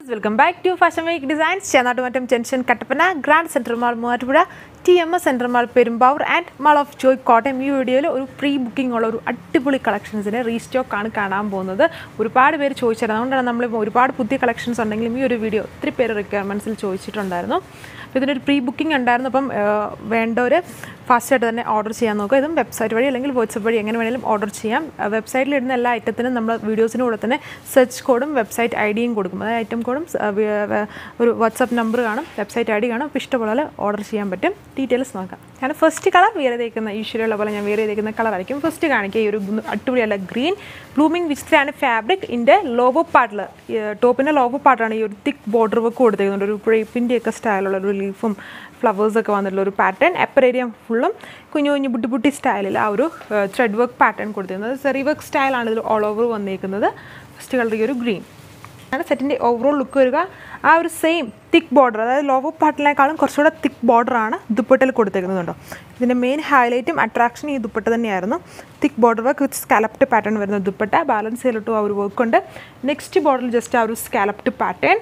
welcome back to fashion week designs Chennattumattam junction Kattappana grand central mall Muvattupuzha T M S central mall Perumbavoor and mall of Joy Kottayam ഈ വീഡിയോയിൽ ഒരു pre booking ഉള്ള ഒരു അടിപൊളി കളക്ഷൻസിന് restock ആണ് കാണാൻ പോകുന്നത് ഒരുപാട് പേര് ചോദിച്ചിരുന്നു അതുകൊണ്ടാണ് നമ്മൾ ഒരുപാട് പുതിയ കളക്ഷൻസ് ഉണ്ടെങ്കിലും ഈ ഒരു വീഡിയോ ഒത്തിരി പേര് റിക്വയർമെൻറ്റ്സിൽ ചോദിച്ചിട്ടുണ്ടായിരുന്നു അപ്പോൾ ഇതിനൊരു പ്രീ ബുക്കിംഗ് ഉണ്ടായിരുന്നു അപ്പം വേണ്ടവർ ഫാസ്റ്റായിട്ട് തന്നെ ഓർഡർ ചെയ്യാൻ നോക്കുക ഇതും വെബ്സൈറ്റ് വഴി അല്ലെങ്കിൽ വാട്സപ്പ് വഴി എങ്ങനെ വേണമെങ്കിലും ഓർഡർ ചെയ്യാം വെബ്സൈറ്റിൽ ഇടുന്ന എല്ലാ ഐറ്റത്തിനും നമ്മൾ വീഡിയോസിന് കൂടെ തന്നെ സെർച്ച് കോഡും വെബ്സൈറ്റ് ഐ ഡിയും കൊടുക്കും അതായത് ഐറ്റം കോഡും ഒരു വാട്സപ്പ് നമ്പർ കാണും വെബ്സൈറ്റ് ഐ ഡി കാണും അപ്പോൾ ഇഷ്ടപോലെ ഓർഡർ ചെയ്യാൻ പറ്റും ഡീറ്റെയിൽസ് നോക്കാം ഞാൻ ഫസ്റ്റ് കളർ വേറെ തേക്കുന്ന യൂഷ്വലുള്ള പോലെ ഞാൻ വേറെ തേക്കുന്ന കളറായിരിക്കും ഫസ്റ്റ് കാണിക്കുക ഈ ഒരു അടിപൊളിയല്ല ഗ്രീൻ ബ്ലൂമിങ് വിച്ചിട്ടാണ് ഫാബ്രിക് ഇതിൻ്റെ ലോഗോ പാർട്ടിൽ ടോപ്പിൻ്റെ ലോഗോ പാർട്ടാണ് ഈ ഒരു തിക്ക് ബോർഡർ വർക്ക് കൊടുത്തേക്കുന്നുണ്ട് ഒരു പ്രേപ്പിൻ്റെ ഒക്കെ സ്റ്റൈലുള്ള ഒരു ലീഫും ഫ്ലവേഴ്സൊക്കെ വന്നിട്ടുള്ള ഒരു പാറ്റേൺ എപ്പറേരിയം ഫുള്ളും കുഞ്ഞു കുഞ്ഞു ബുട്ടി ബുട്ടി സ്റ്റൈലിൽ ആ ഒരു ത്രെഡ് വർക്ക് പാറ്റേൺ കൊടുത്തിരുന്നത് സെറി വർക്ക് സ്റ്റൈലാണ് ഇതിൽ ഓൾ ഓവർ വന്നേക്കുന്നത് ഫസ്റ്റ് കളർ ഈ ഒരു ഗ്രീൻ ആണ് സെറ്റിൻ്റെ ഓവറോൾ ലുക്ക് വരിക ആ ഒരു സെയിം തിക്ക് ബോർഡർ അതായത് ലോവർ പാർട്ടിനേക്കാളും കുറച്ചുകൂടെ തിക്ക് ബോർഡറാണ് ദുപ്പട്ടയിൽ കൊടുത്തേക്കുന്നുണ്ടോ ഇതിൻ്റെ മെയിൻ ഹൈലൈറ്റും അട്രാക്ഷൻ ഈ ദുപ്പട്ട തന്നെയായിരുന്നു thick border work with scalloped pattern വരുന്ന ദുപ്പട്ട ബാലൻസ് ചെയ്തിട്ടും ആ ഒരു വർക്ക് ഉണ്ട് നെക്സ്റ്റ് ബോർഡറിൽ ജസ്റ്റ് ആ ഒരു സ്കാലപ്റ്റ് പാറ്റേൺ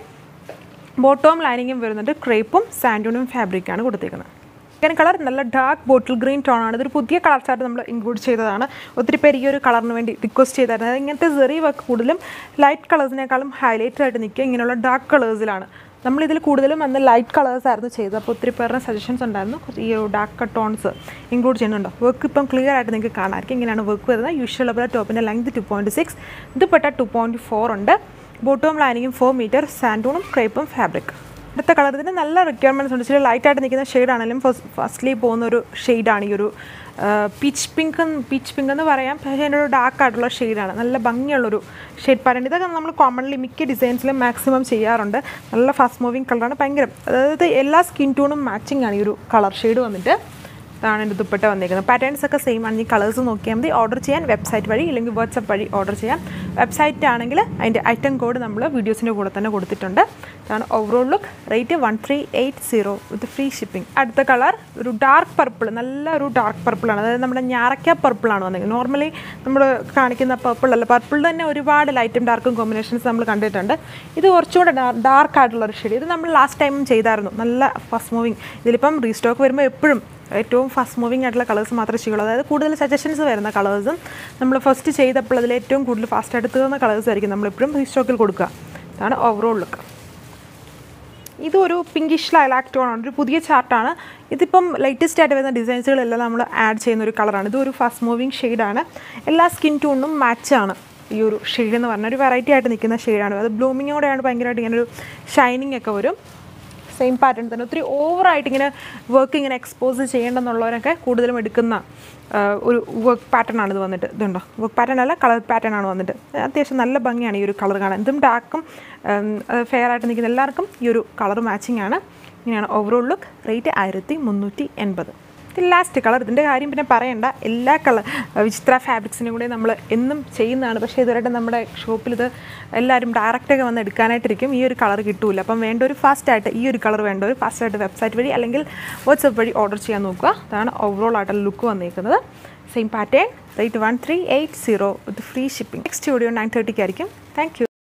ബോട്ടോം ലൈനിങ്ങും വരുന്നുണ്ട് ക്രേപ്പും സാൻഡൂണും ഫാബ്രിക്കാണ് കൊടുത്തേക്കുന്നത് സെക്കൻഡ് കളർ നല്ല ഡാർക്ക് ബോട്ടിൽ ഗ്രീൻ ടോൺ ആണ് ഇതൊരു പുതിയ കളർ ചാർട്ട് നമ്മൾ ഇൻക്ലൂഡ് ചെയ്തതാണ് ഒത്തിരി പേര് ഈ ഒരു കളറിന് വേണ്ടി റിക്വസ്റ്റ് ചെയ്തായിരുന്നു അതായത് ഇങ്ങനത്തെ സെറി വർക്ക് കൂടുതലും ലൈറ്റ് കളേഴ്സിനേക്കാളും ഹൈലൈറ്റഡ് ആയിട്ട് നിൽക്കുക ഇങ്ങനെയുള്ള ഡാർക്ക് കളേഴ്സിലാണ് നമ്മളിതിൽ കൂടുതലും അന്ന് ലൈറ്റ് കളേഴ്സ് ആയിരുന്നു ചെയ്തത് അപ്പോൾ ഒത്തിരി പേരുടെ സജഷൻസ് ഉണ്ടായിരുന്നു ഈ ഒരു ഡാർക്ക് ടോൺസ് ഇൻക്ലൂഡ് ചെയ്യുന്നുണ്ടോ വർക്ക് ഇപ്പം ക്ലിയർ ആയിട്ട് നിങ്ങൾക്ക് കാണാമായിരിക്കും ഇങ്ങനെയാണ് വർക്ക് വരുന്നത് യൂഷ്വൽ പോലെ ടോപ്പിൻ്റെ ലെങ്ത് ടു പോയിൻറ്റ് സിക്സ് ഇതുപെട്ട ടു പോയിൻറ്റ് ഫോർ ഉണ്ട് ബോട്ടോം ലൈനിങ്ങും ഫോർ മീറ്റർ സാൻഡൂണും ക്രേപ്പും ഫാബ്രിക് അടുത്ത കളർ ഇതിന് നല്ല റിക്വയർമെൻറ്റ്സ് ഉണ്ട് ഇച്ചിരി ലൈറ്റായിട്ട് നിൽക്കുന്ന ഷെയ്ഡാണെങ്കിലും ഫസ്റ്റ് ഫസ്റ്റ്ലി പോകുന്ന ഒരു ഷെയ്ഡാണ് ഈ ഒരു പീച്ച് പിങ്ക് പീച്ച് പിങ്ക് എന്ന് പറയാം പക്ഷേ അതിൻ്റെ ഒരു ഡാർക്ക് ആയിട്ടുള്ള ഷെയ്ഡാണ് നല്ല ഭംഗിയുള്ളൊരു ഷെയ്ഡ് പാറ്റേൺ ഇതൊക്കെ നമ്മൾ കോമൺലി മിക്ക ഡിസൈൻസിലും മാക്സിമം ചെയ്യാറുണ്ട് നല്ല ഫാസ്റ്റ് മൂവിങ് കളറാണ് ഭയങ്കര അതായത് എല്ലാ സ്കിൻ ടോണും മാച്ചിങ് ആണ് ഈ ഒരു കളർ ഷെയ്ഡ് വന്നിട്ട് ഇതാണ് എൻ്റെ ദുപ്പട്ട വന്നിരിക്കുന്നത് പാറ്റേൺസ് ഒക്കെ സെയിം ആണ് ഈ കളേഴ്സ് നോക്കിയാൽ മതി ഓർഡർ ചെയ്യാൻ വെബ്സൈറ്റ് വഴി അല്ലെങ്കിൽ വാട്സപ്പ് വഴി ഓർഡർ ചെയ്യാം വെബ്സൈറ്റ് ആണെങ്കിൽ അതിൻ്റെ ഐറ്റം കോഡ് നമ്മൾ വീഡിയോസിൻ്റെ കൂടെ തന്നെ കൊടുത്തിട്ടുണ്ട് ഇതാണ് overall look rate one three eight zero with free shipping അടുത്ത കളർ ഒരു ഡാർക്ക് പർപ്പിൾ നല്ല ഒരു ഡാർക്ക് പർപ്പിളാണ് അതായത് നമ്മുടെ ഞാറക്ക പർപ്പിളാണ് വന്നിരിക്കുന്നത് നോർമലി നമ്മൾ കാണിക്കുന്ന പർപ്പിൾ അല്ല പർപ്പിൾ തന്നെ ഒരുപാട് ലൈറ്റും ഡാർക്കും കോമ്പിനേഷൻസ് നമ്മൾ കണ്ടിട്ടുണ്ട് ഇത് കുറച്ചുകൂടെ ഡാർക്ക് ആയിട്ടുള്ള ഒരു ഷെയ്ഡ് ഇത് നമ്മൾ ലാസ്റ്റ് ടൈം ചെയ്തായിരുന്നു നല്ല ഫസ്റ്റ് മൂവിങ് ഇതിലിപ്പം റീസ്റ്റോക്ക് വരുമ്പോൾ എപ്പോഴും ഏറ്റവും ഫാസ്റ്റ് മൂവിങ് ആയിട്ടുള്ള കളേഴ്സ് മാത്രമേ ചെയ്യുള്ളൂ അതായത് കൂടുതൽ സജഷൻസ് വരുന്ന കളേഴ്സും നമ്മൾ ഫസ്റ്റ് ചെയ്തപ്പോൾ അതിൽ ഏറ്റവും കൂടുതൽ ഫാസ്റ്റ് ആയിട്ട് തീർന്ന കളേഴ്സ് ആയിരിക്കും നമ്മളെപ്പോഴും റീസ്റ്റോക്കിൽ കൊടുക്കുക ഇതാണ് ഓവറോൾ ലുക്ക് ഇതൊരു പിങ്കിഷ് ലൈലാക് ടോൺ ആണ് ഒരു പുതിയ ചാർട്ടാണ് ഇതിപ്പം ലേറ്റസ്റ്റ് ആയിട്ട് വരുന്ന ഡിസൈൻസുകളെല്ലാം നമ്മൾ ആഡ് ചെയ്യുന്ന ഒരു കളറാണ് ഇതൊരു ഫാസ്റ്റ് മൂവിങ് ഷെയ്ഡാണ് എല്ലാ സ്കിൻ ടോണിനും മാച്ചാണ് ഈ ഒരു ഷെയ്ഡ് എന്ന് പറഞ്ഞാൽ ഒരു വെറൈറ്റി ആയിട്ട് നിൽക്കുന്ന ഷെയ്ഡാണ് അത് ബ്ലൂമിങ്ങോടെയാണ് ഭയങ്കരമായിട്ട് ഇങ്ങനെ ഒരു ഷൈനിങ് ഒക്കെ വരും സെയിം പാറ്റേൺ തന്നെ ഒത്തിരി ഓവറായിട്ട് ഇങ്ങനെ വർക്ക് ഇങ്ങനെ എക്സ്പോസ് ചെയ്യേണ്ടെന്നുള്ളവരൊക്കെ കൂടുതലും എടുക്കുന്ന ഒരു വർക്ക് പാറ്റേൺ ആണ് ഇത് വന്നിട്ട് ഇതുണ്ടോ വർക്ക് പാറ്റേൺ അല്ല കളർ പാറ്റേൺ ആണ് വന്നിട്ട് അത്യാവശ്യം നല്ല ഭംഗിയാണ് ഈ ഒരു കളർ കാണാൻ ഇതും ഡാർക്കും ഫെയർ ആയിട്ട് നിൽക്കുന്ന എല്ലാവർക്കും ഈ ഒരു കളർ മാച്ചിങ് ആണ് ഇങ്ങനെയാണ് ഓവറോൾ ലുക്ക് റേറ്റ് ആയിരത്തി മുന്നൂറ്റി എൺപത് ലാസ്റ്റ് കളർ ഇതിൻ്റെ കാര്യം പിന്നെ പറയണ്ട എല്ലാ കളർ വിചിത്ര ഫാബ്രിക്സിനും കൂടി നമ്മൾ എന്നും ചെയ്യുന്നതാണ് പക്ഷേ ഇതുവരെ നമ്മുടെ ഷോപ്പിൽ ഇത് എല്ലാവരും ഡയറക്റ്റൊക്കെ വന്ന് എടുക്കാനായിട്ടിരിക്കും ഈ ഒരു കളർ കിട്ടൂല അപ്പം വേണ്ട ഒരു ഫാസ്റ്റായിട്ട് ഈ ഒരു കളർ വേണ്ട ഒരു ഫാസ്റ്റായിട്ട് വെബ്സൈറ്റ് വഴി അല്ലെങ്കിൽ വാട്സപ്പ് വഴി ഓർഡർ ചെയ്യാൻ നോക്കുക അതാണ് ഓവറോൾ ആയിട്ടുള്ള ലുക്ക് വന്നിരിക്കുന്നത് same pattern rate one three eight zero with free shipping next video nine തേർട്ടിക്ക് ആയിരിക്കും താങ്ക്